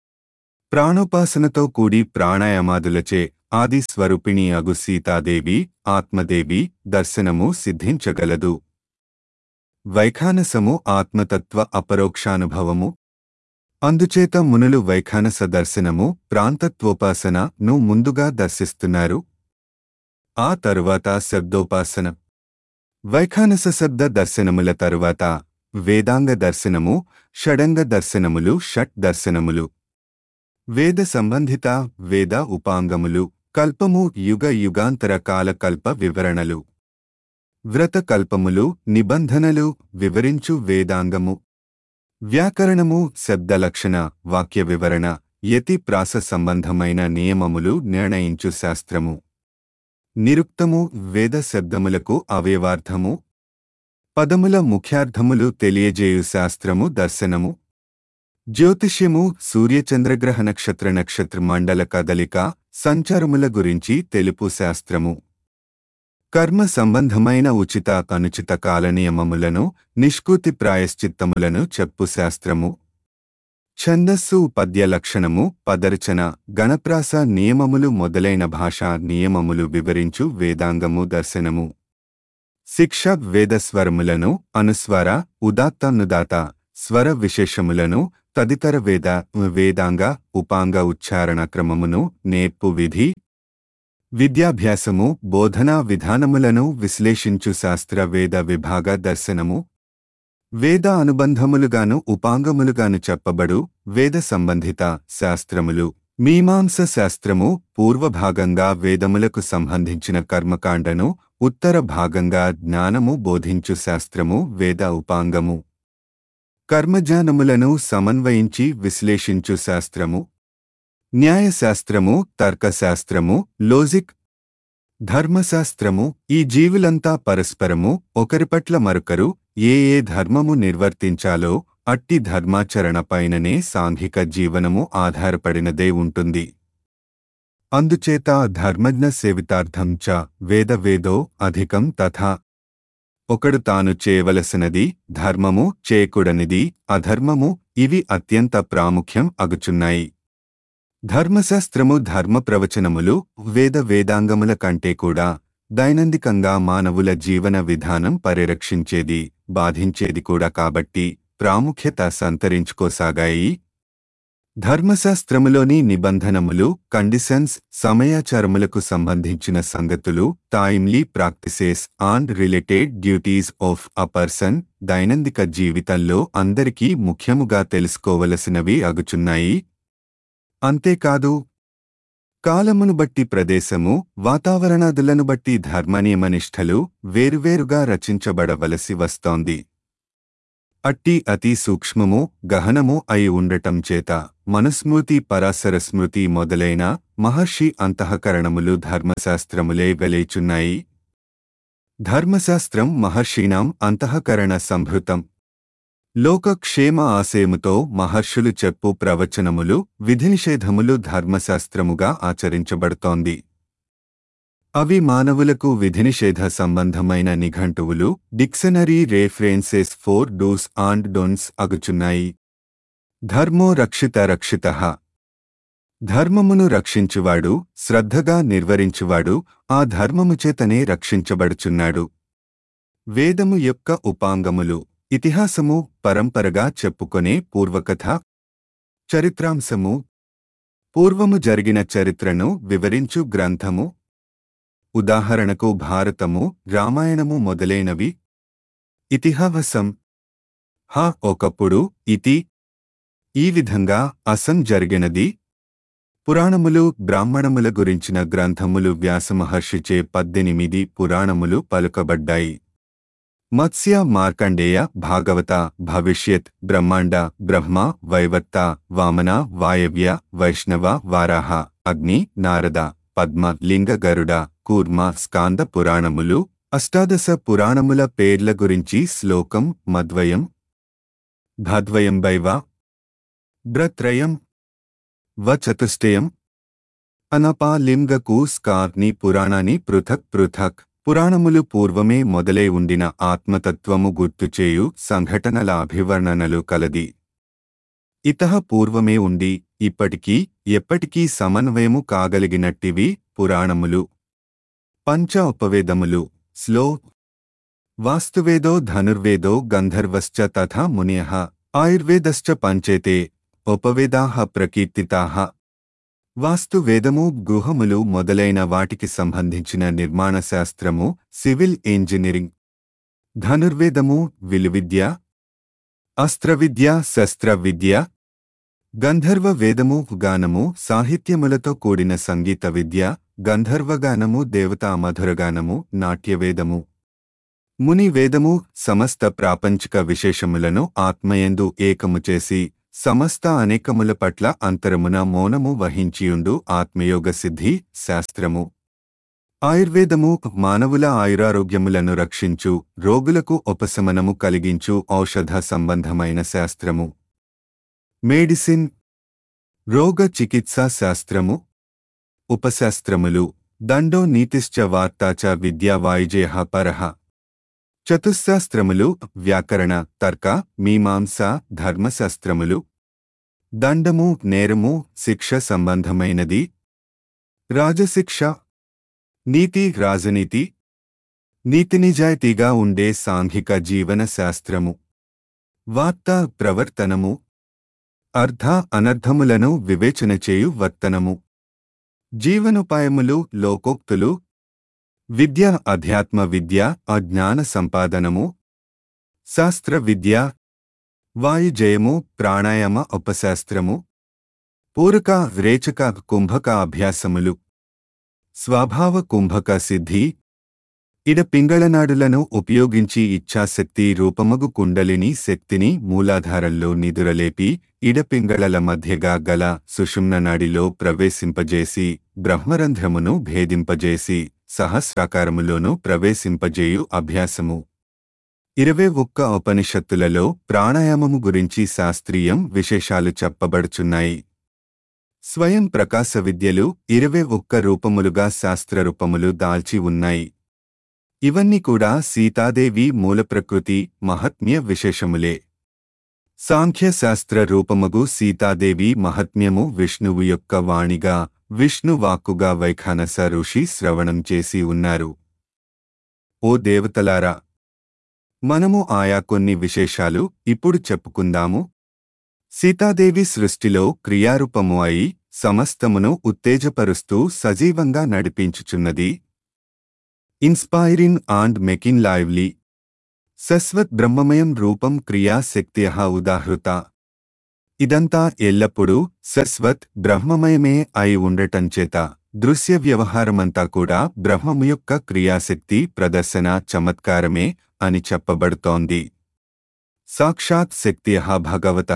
Speaker 1: ప్రాణోపాసనతో కూడి ప్రాణాయామాదులచే ఆది స్వరూపిణి అగు సీతాదేవి ఆత్మదేవి దర్శనము సిద్ధించగలదు వైఖానసము ఆత్మతత్వ అపరోక్షానుభవము అందుచేత మునులు వైఖానస దర్శనము ప్రాంతత్వోపాసన ను ముందుగా దర్శిస్తున్నారు ఆ తరువాత శబ్దోపాసన వైఖానస శబ్ద దర్శనముల తరువాత వేదాంగ దర్శనము షడంగ దర్శనములు షట్ దర్శనములు వేద సంబంధిత వేద ఉపాంగములు కల్పము యుగ యుగాంతర కాల కల్ప వివరణలు వ్రత కల్పములు నిబంధనలు వివరించు వేదాంగము వ్యాకరణము శబ్దలక్షణ వాక్య వివరణ యతి ప్రాస సంబంధమైన నియమములు నిర్ణయించు శాస్త్రము నిరుక్తము వేద శబ్దములకు అవయవార్థము పదముల ముఖ్యార్థములు తెలియజేయు శాస్త్రము దర్శనము జ్యోతిష్యము సూర్యచంద్రగ్రహ నక్షత్ర నక్షత్ర మండల కదలిక సంచారముల గురించి తెలుపు శాస్త్రము కర్మ సంబంధమైన ఉచిత అనుచిత కాల నియమములను నిష్కృతి ప్రాయశ్చిత్తములను చెప్పు శాస్త్రము ఛందస్సు పద్య లక్షణము పదర్చన గణప్రాస నియమములు మొదలైన భాషా నియమములు వివరించు వేదాంగము దర్శనము శిక్ష వేదస్వరములను అనుస్వర ఉదాత్తనుదాత స్వర విశేషములను తదితర వేద వేదాంగ ఉపాంగ ఉచ్చారణ క్రమమును నేర్పు విధి విద్యాభ్యాసము బోధనా విధానములను విశ్లేషించు శాస్త్ర వేద విభాగ దర్శనము వేద అనుబంధములుగాను ఉపాంగములుగాను చెప్పబడు వేద సంబంధిత శాస్త్రములు మీమాంస శాస్త్రము పూర్వభాగంగా వేదములకు సంబంధించిన కర్మకాండను ఉత్తర భాగంగా జ్ఞానము బోధించు శాస్త్రము వేద ఉపాంగము కర్మజ్ఞానములను సమన్వయించి విశ్లేషించు శాస్త్రము న్యాయశాస్త్రము తర్కశాస్త్రము లోజిక్ ధర్మశాస్త్రము ఈ జీవులంతా పరస్పరము ఒకరి పట్ల మరొకరు ఏ ఏ ధర్మము నిర్వర్తించాలో అట్టి ధర్మాచరణపైననే సాంఘిక జీవనము ఆధారపడినదే ఉంటుంది అందుచేత ధర్మజ్ఞ సేవితార్థం చ వేద వేదో అధికం తథా ఒకడు తాను చేయవలసినది ధర్మము చేయకూడనిది అధర్మము ఇవి అత్యంత ప్రాముఖ్యం అగుచున్నాయి ధర్మశాస్త్రము ధర్మ ప్రవచనములు వేద వేదాంగముల కంటే కూడా దైనందికంగా మానవుల జీవన విధానం పరిరక్షించేది బాధించేది కూడా కాబట్టి ప్రాముఖ్యత సంతరించుకోసాగాయి ధర్మశాస్త్రములోని నిబంధనములు కండిషన్స్ సమయాచారములకు సంబంధించిన సంగతులు timely practices and related duties of a person దైనందిక జీవితంలో అందరికీ ముఖ్యముగా తెలుసుకోవలసినవి అగుచున్నాయి అంతేకాదు కాలమును బట్టి ప్రదేశము వాతావరణాదులను బట్టి ధర్మనియమనిష్టలు వేరువేరుగా రచించబడవలసి వస్తోంది అట్టి అతి సూక్ష్మము గహనము అయి ఉండటం చేత మనుస్మృతి పరాశర స్మృతి మొదలైన మహర్షి అంతఃకరణములు ధర్మశాస్త్రములే వెలేచున్నాయి ధర్మశాస్త్రం మహర్షీణాం అంతఃకరణ సంభృతం లోకక్షేమ ఆశయముతో మహర్షులు చెప్పు ప్రవచనములు విధినిషేధములు ధర్మశాస్త్రముగా ఆచరించబడుతోంది అవి మానవులకు విధినిషేధ సంబంధమైన నిఘంటువులు dictionary references for do's and don'ts అగుచున్నాయి ధర్మో రక్షిత రక్షిత ధర్మమును రక్షించువాడు శ్రద్ధగా నిర్వరించువాడు ఆ ధర్మము చేతనే రక్షించబడుచున్నాడు వేదము యొక్క ఉపాంగములు ఇతిహాసము పరంపరగా చెప్పుకొనే పూర్వకథ చరిత్రాంశము పూర్వము జరిగిన చరిత్రను వివరించు గ్రంథము ఉదాహరణకు భారతము రామాయణము మొదలైనవి ఇతిహావసం హ ఒకప్పుడు ఇతి ఈ విధంగా అసం జరిగినది పురాణములు బ్రాహ్మణముల గురించిన గ్రంథములు వ్యాసమహర్షిచే పద్దెనిమిది పురాణములు పలుకబడ్డాయి మత్స్య మార్కండేయ భాగవత భవిష్యత్ బ్రహ్మాండ బ్రహ్మ వైవర్త వామన వాయవ్య వైష్ణవ వారాహ అగ్ని నారద పద్మ లింగ గరుడ కూర్మ స్కాంద పురాణములు అష్టాదశ పురాణముల పేర్ల గురించి శ్లోకం మద్వయం భద్వయం బైవ బ్రత్రయం వ చతుష్టయం అనపా లింగకు స్కార్ని పురాణాన్ని పృథక్ పృథక్ పురాణములు పూర్వమే మొదలై ఉండిన ఆత్మతత్వము గుర్తుచేయు సంఘటనల అభివర్ణనలు కలది ఇతహ పూర్వమే ఉండి ఇప్పటికీ ఎప్పటికీ సమన్వయము కాగలిగినట్టివి పురాణములు పంచ ఉపవేదములు స్లో వాస్తువేదో ధనుర్వేదో గంధర్వశ్చ తథా మునియః ఆయుర్వేదశ్చ పంచేతే ఉపవేదాః ప్రకీర్తితాః వాస్తు వేదము గృహములు మొదలైన వాటికి సంబంధించిన నిర్మాణ శాస్త్రము సివిల్ ఇంజనీరింగ్ ధనుర్వేదము విలువిద్య అస్త్రవిద్య శస్త్ర విద్య గంధర్వ వేదము గానము సాహిత్యములతో కూడిన సంగీత విద్య గంధర్వగానము దేవతా మధురగానము నాట్యవేదము ముని వేదము సమస్త ప్రాపంచిక విశేషములను ఆత్మయందు ఏకము చేసి సమస్త అనేకముల పట్ల అంతరమున మౌనము వహించియుండు ఆత్మయోగ సిద్ధి శాస్త్రము ఆయుర్వేదము మానవుల ఆయురారోగ్యములను రక్షించు రోగులకు ఉపశమనము కలిగించు ఔషధ సంబంధమైన శాస్త్రము మెడిసిన్ రోగ చికిత్సా శాస్త్రము ఉపశాస్త్రములు దండో నీతిశ్చ వార్తాచ విద్యా వాయుజయ పరః చతుశాస్త్రములు వ్యాకరణ తర్క మీమాంస ధర్మశాస్త్రములు దండము నేరము శిక్ష సంబంధమైనది రాజశిక్ష నీతి రాజనీతి నీతి నిజాయితీగా ఉండే సాంఘిక జీవన శాస్త్రము వార్త ప్రవర్తనము అర్ధ అనర్థములను వివేచన చేయు వర్తనము జీవనోపాయములు లోకోక్తులు విద్య అధ్యాత్మ విద్య అజ్ఞాన సంపాదనము శాస్త్ర విద్య వాయుజయము ప్రాణాయామ ఉపశాస్త్రము పూరక రేచక కుంభక అభ్యాసములు స్వభావ కుంభక సిద్ధి ఇడ పింగళనాడులను ఉపయోగించి ఇచ్ఛాశక్తి రూపమగు కుండలిని శక్తిని మూలాధారంలో నిదురలేపి ఇడపింగళల మధ్యగా గల సుషుమ్న నాడిలో ప్రవేశింపజేసి బ్రహ్మరంధ్రమును భేదింపజేసి సహస్రాకారములోనూ ప్రవేశింపజేయు అభ్యాసము ఇరవై ఒక్క ఉపనిషత్తులలో ప్రాణాయామము గురించి శాస్త్రీయం విశేషాలు చెప్పబడుచున్నాయి స్వయం ప్రకాశ విద్యలు ఇరవై ఒక్క రూపములుగా శాస్త్రరూపములు దాల్చి ఉన్నాయి ఇవన్నీ కూడా సీతాదేవి మూలప్రకృతి మహత్మ్య విశేషములే సాంఖ్యశాస్త్ర రూపమగు సీతాదేవి మహత్మ్యము విష్ణువు యొక్క వాణిగా విష్ణు వాక్కుగా వైఖానస ఋషి శ్రవణం చేసి ఉన్నారు ఓ దేవతలారా మనము ఆయా కొన్ని విశేషాలు ఇప్పుడు చెప్పుకుందాము సీతాదేవి సృష్టిలో క్రియారూపము అయి సమస్తమును ఉత్తేజపరుస్తూ సజీవంగా నడిపించుచున్నది ఇన్స్పైరింగ్ అండ్ మెకిన్ లైవ్లీ సస్వత్ బ్రహ్మమయం రూపం క్రియాశక్త్య ఉదాహృత ఇదంతా ఎల్లప్పుడూ సస్వత్ బ్రహ్మమయమే అయి ఉండటంచేత దృశ్య వ్యవహారమంతా కూడా బ్రహ్మము యొక్క క్రియాశక్తి ప్రదర్శన చమత్కారమే అని చెప్పబడుతోంది సాక్షాత్ శక్త్య భగవత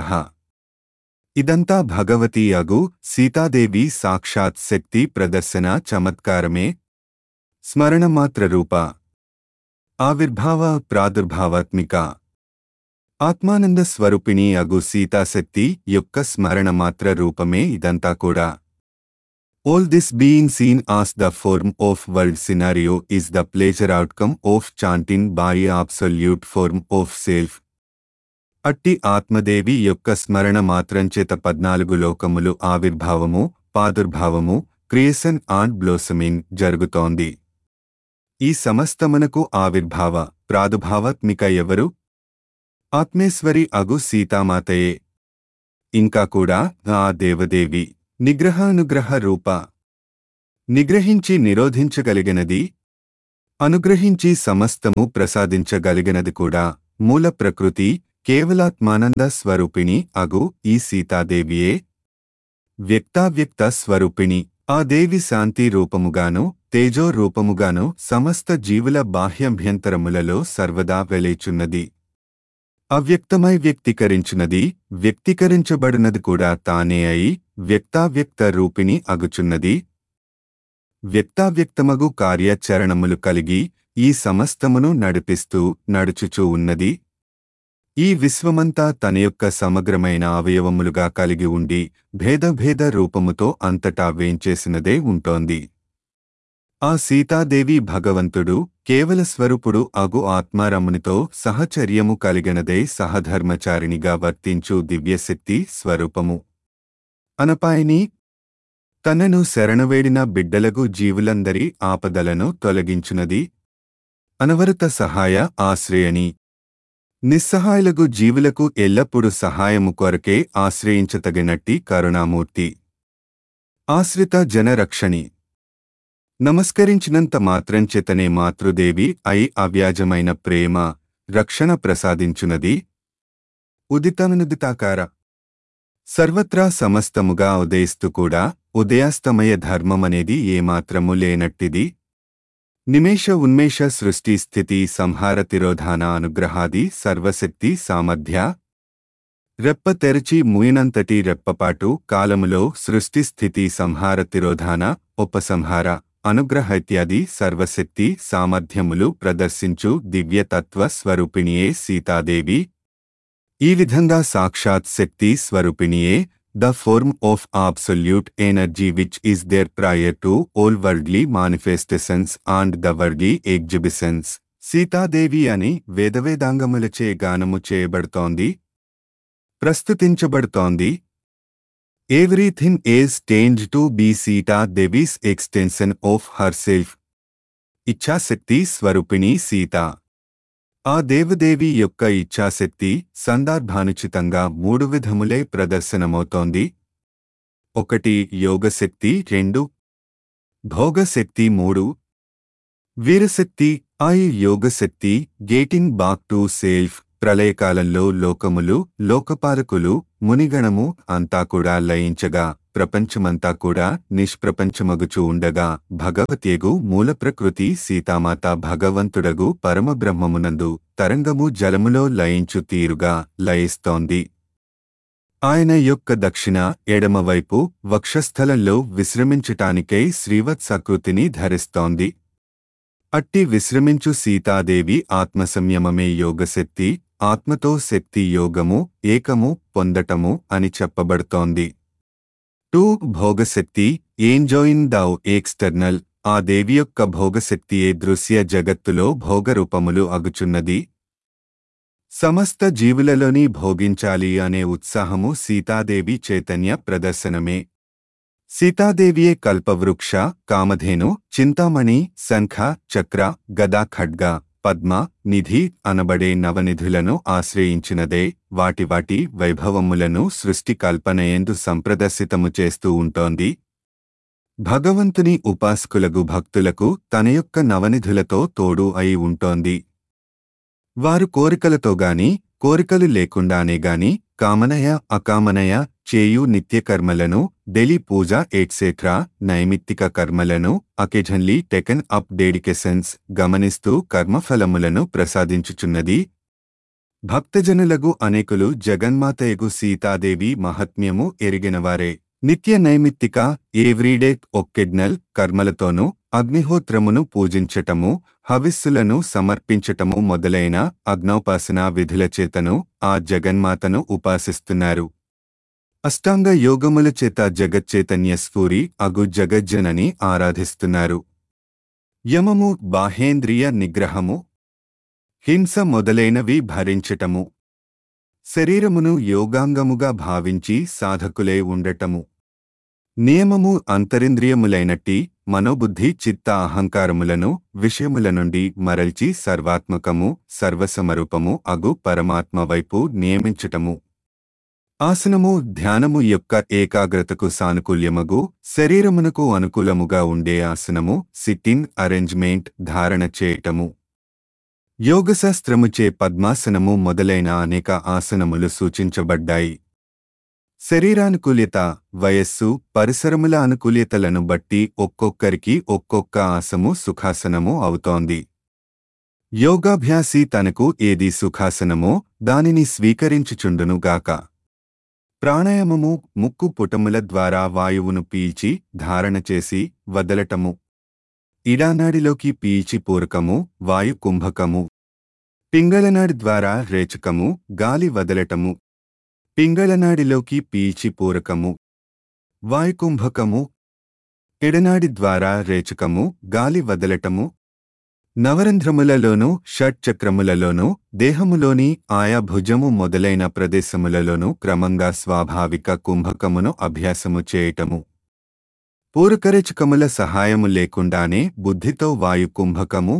Speaker 1: ఇదంతా భగవతీ అగు సీతాదేవి సాక్షాత్ శక్తి ప్రదర్శన చమత్కారమే స్మరణమాత్ర రూప ఆవిర్భావ ప్రాదుర్భావాత్మిక ఆత్మానంద స్వరూపిణి అగు సీతాశక్తి యొక్క స్మరణమాత్ర రూపమే ఇదంతా కూడా All this being seen as the form of world scenario is the pleasure outcome of chanting by absolute form of self. అట్టి ఆత్మదేవి యొక్క స్మరణ మాత్రంచేత పద్నాలుగు లోకములు ఆవిర్భావము పాదుర్భావము క్రియేషన్ అండ్ బ్లోసమింగ్ జరుగుతోంది ఈ సమస్తమునకు ఆవిర్భావ ప్రాదుభావాత్మిక ఎవరు ఆత్మేశ్వరి అగు సీతామాతయే ఇంకా కూడా ఆ దేవదేవి నిగ్రహానుగ్రహ రూప నిగ్రహించి నిరోధించగలిగినది అనుగ్రహించి సమస్తము ప్రసాదించగలిగినది కూడా మూల ప్రకృతి కేవలాత్మానంద స్వరూపిణి అగు ఈ సీతాదేవియే వ్యక్తావ్యక్త స్వరూపిణి ఆ దేవి శాంతి రూపముగాను తేజో రూపముగాను సమస్త జీవుల బాహ్యంభ్యంతరములలో సర్వదా వెలేచున్నది అవ్యక్తమై వ్యక్తీకరించున్నది వ్యక్తీకరించబడినది కూడా తానే అయి వ్యక్తావ్యక్త రూపిణి అగుచున్నది వ్యక్తావ్యక్తమగు కార్యాచరణములు కలిగి ఈ సమస్తమును నడిపిస్తూ నడుచుచూ ఉన్నది ఈ విశ్వమంతా తన యొక్క సమగ్రమైన అవయవములుగా కలిగి ఉండి భేదభేద రూపముతో అంతటా వేంచేసినదే ఉంటోంది ఆ సీతాదేవి భగవంతుడు కేవల స్వరూపుడు అగు ఆత్మారమునితో సహచర్యము కలిగినదే సహధర్మచారిణిగా వర్తించు దివ్యశక్తి స్వరూపము అనపాయని తనను శరణవేడిన బిడ్డలగు జీవులందరి ఆపదలను తొలగించునది అనవరత సహాయ ఆశ్రయని నిస్సహాయులగు జీవులకు ఎల్లప్పుడూ సహాయము కొరకే ఆశ్రయించతగినట్టి కరుణామూర్తి ఆశ్రిత జనరక్షణి నమస్కరించినంత మాత్రంచేతనే మాతృదేవి అయి అవ్యాజమైన ప్రేమ రక్షణ ప్రసాదించునది ఉదితమనుదితాకార సర్వత్రా సమస్తముగా ఉదయిస్తూ కూడా ఉదయాస్తమయ ధర్మమనేది ఏమాత్రము లేనట్టిది నిమేష ఉన్మేష సృష్టి స్థితి సంహార తిరోధాన అనుగ్రహాది సర్వశక్తి సామర్థ్య రెప్ప తెరచి ముయినంతటి రెప్పపాటు కాలములో సృష్టి స్థితి సంహార తిరోధాన ఉపసంహార అనుగ్రహ ఇత్యాది సర్వశక్తి సామర్థ్యములు ప్రదర్శించు దివ్యతత్వ స్వరూపిణియే సీతాదేవి ఈ విధంగా సాక్షాత్ శక్తి స్వరూపిణియే the form of absolute energy which is there prior to all worldly manifestations and the worldly exhibitions Sitadevi అని వేదవేదాంగములచే గానము చేయబడుతోంది ప్రస్తుతించబడుతోంది everything is change to be Sita Devi's extension of her self ఇచ్ఛాశక్తి స్వరూపిణి సీత ఆ దేవదేవి యొక్క ఇచ్ఛాశక్తి సందర్భానుచితంగా మూడు విధములే ప్రదర్శనమవుతోంది ఒకటి యోగశక్తి రెండు భోగశక్తి మూడు వీరశక్తి ఐ యోగశక్తి గేటింగ్ బాక్ టు సెల్ఫ్ ప్రళయకాలంలో లోకములు లోకపాలకులు మునిగణము అంతా కూడా లయించగా ప్రపంచమంతా కూడా నిష్ప్రపంచమగుచూ ఉండగా భగవత్యేగు మూల ప్రకృతి సీతామాత భగవంతుడగు పరమబ్రహ్మమునందు తరంగము జలములో లయించు తీరుగా లయిస్తోంది ఆయన యొక్క దక్షిణ ఎడమవైపు వక్షస్థలంలో విశ్రమించటానికై శ్రీవత్సకృతిని ధరిస్తోంది అట్టి విశ్రమించు సీతాదేవి ఆత్మసంయమమే యోగశక్తి ఆత్మతో శక్తి యోగము ఏకము పొందటము అని చెప్పబడుతోంది టూ భోగశక్తి ఎంజాయిన్ దౌ ఎక్స్టర్నల్ ఆ దేవి యొక్క భోగశక్తియే దృశ్య జగత్తులో భోగరూపములు అగుచున్నది సమస్త జీవులలోని భోగించాలి అనే ఉత్సాహము సీతాదేవి చైతన్య ప్రదర్శనమే సీతాదేవియే కల్పవృక్ష కామధేను చింతామణి శంఖ చక్ర గదా ఖడ్గ పద్మ నిధి అనబడే నవనిధులను ఆశ్రయించినదే వాటి వాటి వైభవములను సృష్టి కల్పనయందు సంప్రదర్శితము చేస్తూ ఉంటోంది భగవంతుని ఉపాసకులకు భక్తులకు తన యొక్క నవనిధులతో తోడు అయి ఉంటోంది వారు కోరికలతో గాని కోరికలు లేకుండానే గాని కామనయ అకామనయ చేయు నిత్యకర్మలను డైలీ పూజ ఎట్సెట్రా నైమిత్తిక కర్మలను అకేజన్లీ టెకెన్ అప్ డెడికేషన్స్ గమనిస్తూ కర్మఫలములను ప్రసాదించుచున్నది భక్తజనులగు అనేకులు జగన్మాతయగు సీతాదేవి మహత్మ్యము ఎరిగినవారే నిత్య నైమిత్తిక ఎవ్రీడే ఒక్కెడ్నల్ కర్మలతోనూ అగ్నిహోత్రమును పూజించటము హవిస్సులను సమర్పించటము మొదలైన అగ్నోపాసనా విధుల చేతను ఆ జగన్మాతను ఉపాసిస్తున్నారు అష్టాంగ యోగముల చేత జగచ్చైతన్య స్ఫూరి అగు జగజ్జనని ఆరాధిస్తున్నారు యమము బాహేంద్రియ నిగ్రహము హింస మొదలైనవి భరించటము శరీరమును యోగాంగముగా భావించి సాధకులే ఉండటము నియమము అంతరింద్రియములైనట్టి మనోబుద్ధి చిత్త అహంకారములను విషయముల నుండి మరల్చి సర్వాత్మకము సర్వసమరూపము అగు పరమాత్మ వైపు నియమించటము ఆసనము ధ్యానము యొక్క ఏకాగ్రతకు సానుకూల్యమగు శరీరమునకు అనుకూలముగా ఉండే ఆసనము సిట్టింగ్ అరేంజ్మెంట్ ధారణ చేయటము యోగశాస్త్రముచే పద్మాసనము మొదలైన అనేక ఆసనములు సూచించబడ్డాయి శరీరానుకూల్యత వయస్సు పరిసరముల అనుకూల్యతలను బట్టి ఒక్కొక్కరికి ఒక్కొక్క ఆసము సుఖాసనము అవుతోంది యోగాభ్యాసి తనకు ఏది సుఖాసనమో దానిని స్వీకరించుచుండునుగాక ప్రాణాయామము ముక్కు పుటముల ద్వారా వాయువును పీల్చి ధారణ చేసి వదలటము ఇడానాడిలోకి పీల్చి పూరకము వాయు కుంభకము పింగళనాడి ద్వారా రేచకము గాలి వదలటము పింగళనాడిలోకి పీల్చి పూరకము వాయుకుంభకము ఎడనాడి ద్వారా రేచకము గాలి వదలటము నవరంధ్రములలోనూ షట్చక్రములలోనూ దేహములోని ఆయా భుజము మొదలైన ప్రదేశములలోనూ క్రమంగా స్వాభావిక కుంభకమును అభ్యాసము చేయటము పూరకరేచకముల సహాయము లేకుండానే బుద్ధితో వాయు కుంభకము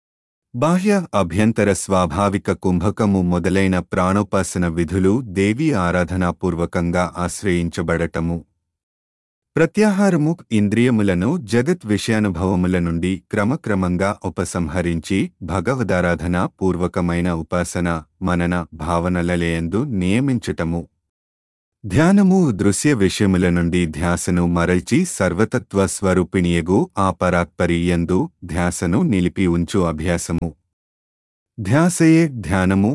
Speaker 1: బాహ్య అభ్యంతర స్వాభావిక కుంభకము మొదలైన ప్రాణోపాసన విధులు దేవీ ఆరాధనాపూర్వకంగా ఆశ్రయించబడటము ప్రత్యాహారము ఇంద్రియములను జగత్ విషయానుభవముల నుండి క్రమక్రమంగా ఉపసంహరించి భగవదారాధన పూర్వకమైన ఉపాసన మనన భావనలలేయందు నియమించటము ధ్యానము దృశ్య విషయముల నుండి ధ్యాసను మరల్చి సర్వతత్వ స్వరూపిణియగు ఆ పరాత్పరియందు ధ్యాసను నిలిపి ఉంచు అభ్యాసము ధ్యాసయే ధ్యానము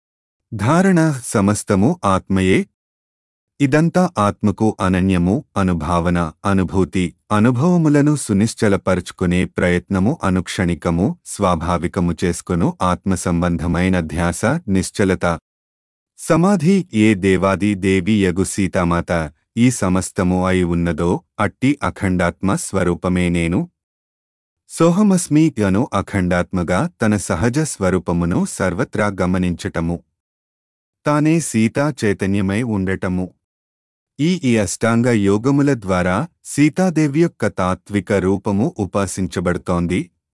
Speaker 1: ధారణ సమస్తము ఆత్మయే ఇదంతా ఆత్మకు అనన్యము అనుభావన అనుభూతి అనుభవములను సునిశ్చలపరుచుకునే ప్రయత్నము అనుక్షణికము స్వాభావికము చేసుకును ఆత్మ సంబంధమైన ధ్యాస నిశ్చలత సమాధి ఏ దేవాది దేవి యగు సీతామాత ఈ సమస్తము అయి ఉన్నదో అట్టి అఖండాత్మ స్వరూపమే నేను సోహమస్మి అను అఖండాత్మగా తన సహజ స్వరూపమును సర్వత్రా గమనించటము తానే సీతా చైతన్యమై ఉండటము ఈ ఈ అష్టాంగ యోగముల ద్వారా సీతాదేవి యొక్క తాత్విక రూపము ఉపాసించబడుతోంది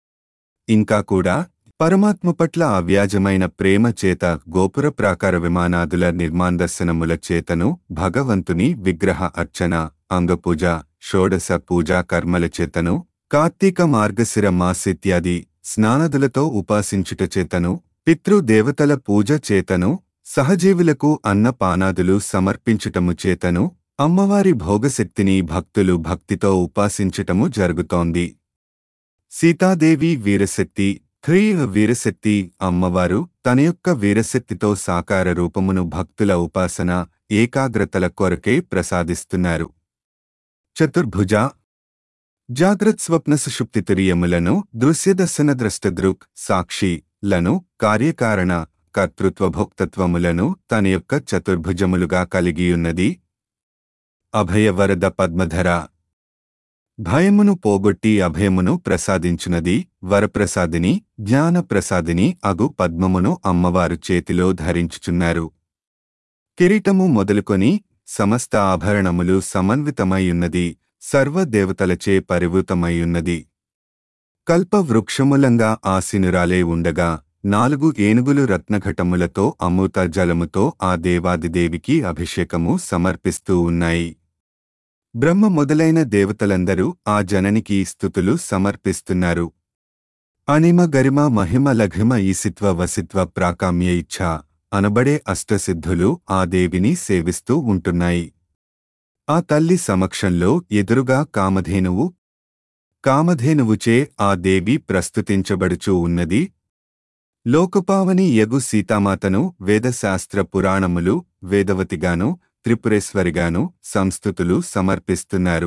Speaker 1: ఇంకా కూడా పరమాత్మ పట్ల అవ్యాజమైన ప్రేమ చేత గోపుర ప్రాకార విమానాదుల నిర్మాందర్శనముల చేతను భగవంతుని విగ్రహ అర్చన అంగపూజ షోడశ పూజా కర్మల చేతను కార్తీక మార్గశిర మాసిత్యాది స్నానదులతో ఉపాసించుట చేతను పితృదేవతల పూజ చేతను సహజీవులకు అన్నపానాదులు సమర్పించుటము చేతను అమ్మవారి భోగశక్తిని భక్తులు భక్తితో ఉపాసించటము జరుగుతోంది సీతాదేవి వీరశక్తి త్రీ వీరశక్తి అమ్మవారు తన యొక్క వీరశక్తితో సాకార రూపమును భక్తుల ఉపాసన ఏకాగ్రతల కొరకే ప్రసాదిస్తున్నారు చతుర్భుజ జాగ్రత్ స్వప్న సుషుప్తి తురియములను దృశ్యదర్శన ద్రష్టదృక్ సాక్షి లను కార్యకారణ కర్తృత్వ భోక్తత్వములను తన యొక్క చతుర్భుజములుగా కలిగియున్నది అభయవరద పద్మధర భయమును పోగొట్టి అభయమును ప్రసాదించునది వరప్రసాదిని జ్ఞానప్రసాదిని అగు పద్మమును అమ్మవారు చేతిలో ధరించుచున్నారు కిరీటము మొదలుకొని సమస్త ఆభరణములు సమన్వితమైయున్నది సర్వదేవతలచే పరివృతమైయున్నది కల్పవృక్షములంగా ఆసీనురాలే ఉండగా నాలుగు ఏనుగులు రత్నఘటములతో అమృత జలముతో ఆ దేవాదిదేవికి అభిషేకము సమర్పిస్తూ ఉన్నాయి బ్రహ్మ మొదలైన దేవతలందరూ ఆ జననికి స్థుతులు సమర్పిస్తున్నారు అనిమ గరిమ మహిమ లఘిమ ఈసిత్వ వసిత్వ ప్రాకామ్య ఇచ్ఛ అనబడే అష్టసిద్ధులు ఆ దేవిని సేవిస్తూ ఉంటున్నాయి ఆ తల్లి సమక్షంలో ఎదురుగా కామధేనువు కామధేనువుచే ఆ దేవి ప్రస్తుతించబడుచూ ఉన్నది లోకపావని యగు సీతామాతను వేదశాస్త్ర పురాణములు వేదవతిగాను త్రిపురేశ్వరిగాను సంస్థుతులు సమర్పిస్తున్నారు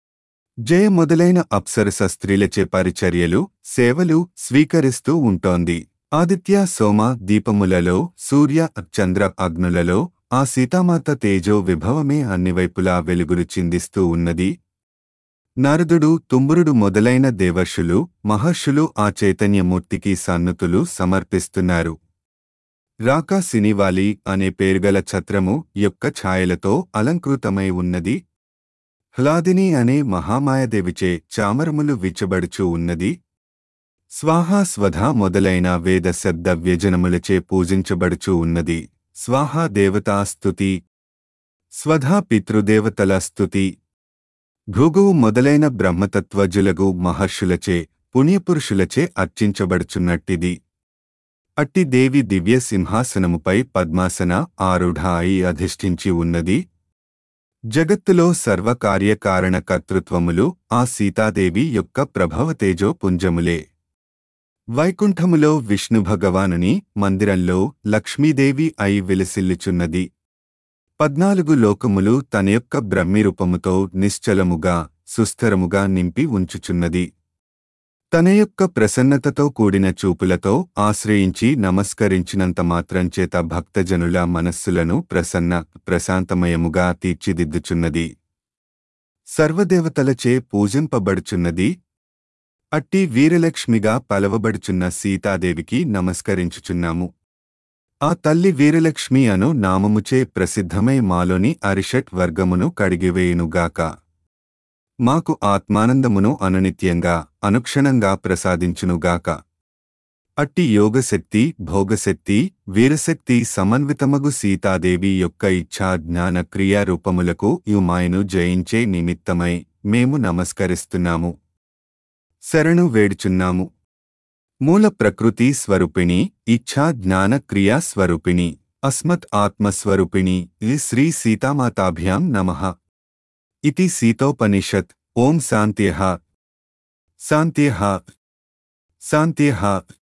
Speaker 1: జయ మొదలైన అప్సరస స్త్రీలచే పరిచర్యలు సేవలు స్వీకరిస్తూ ఉంటోంది ఆదిత్య సోమ దీపములలో సూర్య చంద్ర అగ్నులలో ఆ సీతామాత తేజో విభవమే అన్ని వైపులా వెలుగులు చిందిస్తూ ఉన్నది నారదుడు తుంబురుడు మొదలైన దేవర్షులు మహర్షులు ఆ చైతన్యమూర్తికి సన్నుతులు సమర్పిస్తున్నారు రాకా సినివాలి అనే పేరుగల ఛత్రము యొక్క ఛాయలతో అలంకృతమై ఉన్నది హ్లాదిని అనే మహామాయదేవిచే చామరములు విచ్చబడుచూ ఉన్నది స్వాహా స్వధ మొదలైన వేద శబ్ద వ్యజనములచే పూజించబడుచూ ఉన్నది స్వాహా దేవతా స్తుతి స్వధా పితృదేవతల స్తుతి భృగువు మొదలైన బ్రహ్మతత్వజులగు మహర్షులచే పుణ్యపురుషులచే అర్చించబడుచున్నట్టిది అట్టి దేవి దివ్య సింహాసనముపై పద్మాసన ఆరుఢ అయి అధిష్ఠించి ఉన్నది జగత్తులో సర్వకార్యకారణ కర్తృత్వములు ఆ సీతాదేవి యొక్క ప్రభవతేజో పుంజములే వైకుంఠములో విష్ణు భగవానుని మందిరంలో లక్ష్మీదేవి అయి విలసిల్లుచున్నది పద్నాలుగు లోకములు తన యొక్క బ్రహ్మిరూపముతో నిశ్చలముగా సుస్థిరముగా నింపి ఉంచుచున్నది తన యొక్క ప్రసన్నతతో కూడిన చూపులతో ఆశ్రయించి నమస్కరించినంత మాత్రంచేత భక్తజనుల మనస్సులను ప్రసన్న ప్రశాంతమయముగా తీర్చిదిద్దుచున్నది సర్వదేవతలచే పూజింపబడుచున్నది అట్టి వీరలక్ష్మిగా పలవబడుచున్న సీతాదేవికి నమస్కరించుచున్నాము ఆ తల్లి వీరలక్ష్మి అను నామముచే ప్రసిద్ధమై మాలోని అరిషట్ వర్గమును కడిగివేయునుగాక మాకు ఆత్మానందమును అనునిత్యంగా అనుక్షణంగా ప్రసాదించునుగాక అట్టి యోగశక్తి భోగశక్తి వీరశక్తి సమన్వితమగు సీతాదేవి యొక్క ఇచ్ఛా జ్ఞాన క్రియారూపములకు యుమాయను జయించే నిమిత్తమై మేము నమస్కరిస్తున్నాము శరణు వేడుచున్నాము మూల ప్రకృతి స్వరూపిణి ఇచ్ఛా జ్ఞాన క్రియా స్వరూపిణి అస్మత్ ఆత్మస్వరూపిణి ఈ శ్రీ సీతామాతాభ్యాం నమః ఇతి సీతోపనిషత్ ఓం శాంత్యః శాంత్యః శాంత్యః